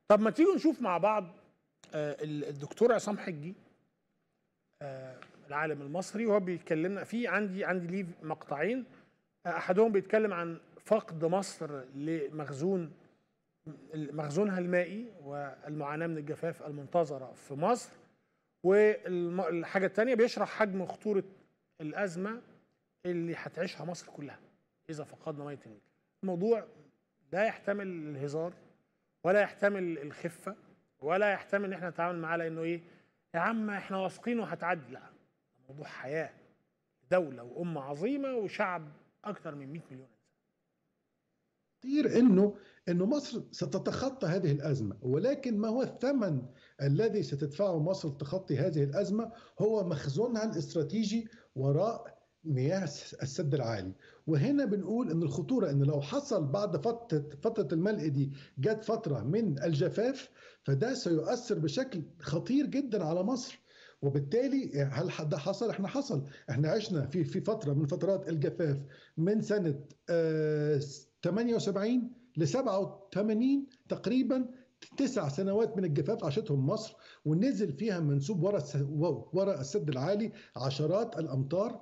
طب ما تيجوا نشوف مع بعض آه، ال- الدكتور عصام حجي آه، العالم المصري وهو بيتكلمنا في عندي عندي ليه مقطعين آه، احدهم بيتكلم عن فقد مصر لمخزون مخزونها المائي والمعاناه من الجفاف المنتظره في مصر والحاجه الثانيه بيشرح حجم خطوره الازمه اللي هتعيشها مصر كلها اذا فقدنا ميه النيل الموضوع لا يحتمل الهزار ولا يحتمل الخفه ولا يحتمل ان احنا نتعامل معاه لانه ايه يا عم احنا واثقين وهتعدي لا موضوع حياه دوله وامه عظيمه وشعب اكثر من 100 مليون انسان كثير انه انه مصر ستتخطى هذه الازمه ولكن ما هو الثمن الذي ستدفعه مصر لتخطي هذه الازمه هو مخزونها الاستراتيجي وراء مياه السد العالي وهنا بنقول ان الخطوره ان لو حصل بعد فتره فتره الملء دي جت فتره من الجفاف فده سيؤثر بشكل خطير جدا على مصر وبالتالي هل ده حصل؟ احنا حصل، احنا عشنا في في فتره من فترات الجفاف من سنه آه 78 ل 87 تقريبا تسع سنوات من الجفاف عاشتهم مصر ونزل فيها منسوب وراء وراء السد العالي عشرات الامتار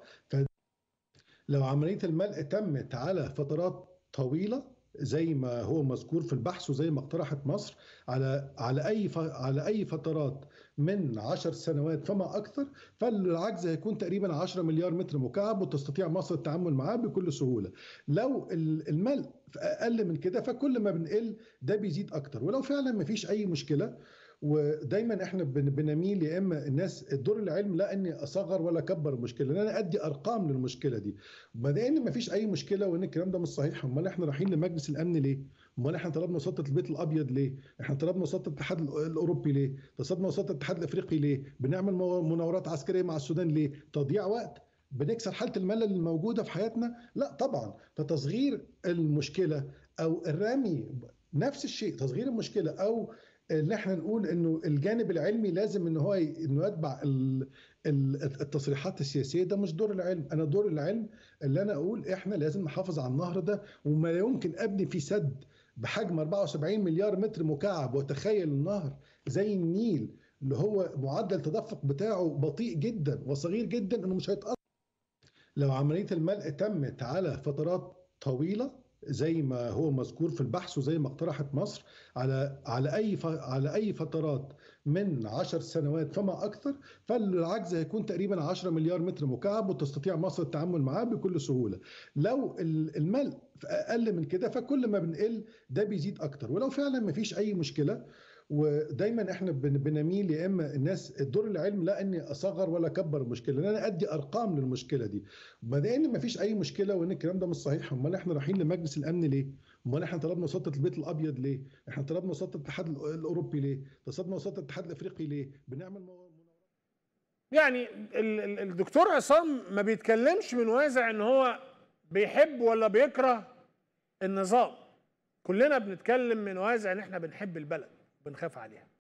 لو عمليه الملء تمت على فترات طويله زي ما هو مذكور في البحث وزي ما اقترحت مصر على على اي على اي فترات من 10 سنوات فما اكثر فالعجز هيكون تقريبا 10 مليار متر مكعب وتستطيع مصر التعامل معاه بكل سهوله. لو الملء اقل من كده فكل ما بنقل ده بيزيد اكتر ولو فعلا ما فيش اي مشكله ودايما احنا بنميل يا اما الناس الدور العلم لا اني اصغر ولا اكبر المشكله ان انا ادي ارقام للمشكله دي وبما ان ما فيش اي مشكله وان الكلام ده مش صحيح امال احنا رايحين لمجلس الامن ليه؟ امال احنا طلبنا وساطه البيت الابيض ليه؟ احنا طلبنا وساطه الاتحاد الاوروبي ليه؟ طلبنا وساطه الاتحاد الافريقي ليه؟ بنعمل مناورات عسكريه مع السودان ليه؟ تضييع وقت بنكسر حاله الملل الموجوده في حياتنا؟ لا طبعا فتصغير المشكله او الرمي نفس الشيء تصغير المشكله او ان احنا نقول انه الجانب العلمي لازم ان هو انه يتبع التصريحات السياسيه ده مش دور العلم انا دور العلم اللي انا اقول احنا لازم نحافظ على النهر ده وما يمكن ابني فيه سد بحجم 74 مليار متر مكعب وتخيل النهر زي النيل اللي هو معدل التدفق بتاعه بطيء جدا وصغير جدا انه مش هيتقطع لو عمليه الملء تمت على فترات طويله زي ما هو مذكور في البحث وزي ما اقترحت مصر على على اي على اي فترات من 10 سنوات فما اكثر فالعجز هيكون تقريبا 10 مليار متر مكعب وتستطيع مصر التعامل معاه بكل سهوله. لو الملء اقل من كده فكل ما بنقل ده بيزيد اكتر ولو فعلا ما فيش اي مشكله ودايما احنا بنميل يا اما الناس الدور العلم لا اني اصغر ولا اكبر المشكله ان انا ادي ارقام للمشكله دي وبما ان ما فيش اي مشكله وان الكلام ده مش صحيح امال احنا رايحين لمجلس الامن ليه؟ امال احنا طلبنا وساطه البيت الابيض ليه؟ احنا طلبنا وساطه الاتحاد الاوروبي ليه؟ طلبنا وساطه الاتحاد الافريقي ليه؟ بنعمل مناورات يعني الدكتور عصام ما بيتكلمش من وازع ان هو بيحب ولا بيكره النظام كلنا بنتكلم من وازع ان احنا بنحب البلد بنخاف عليها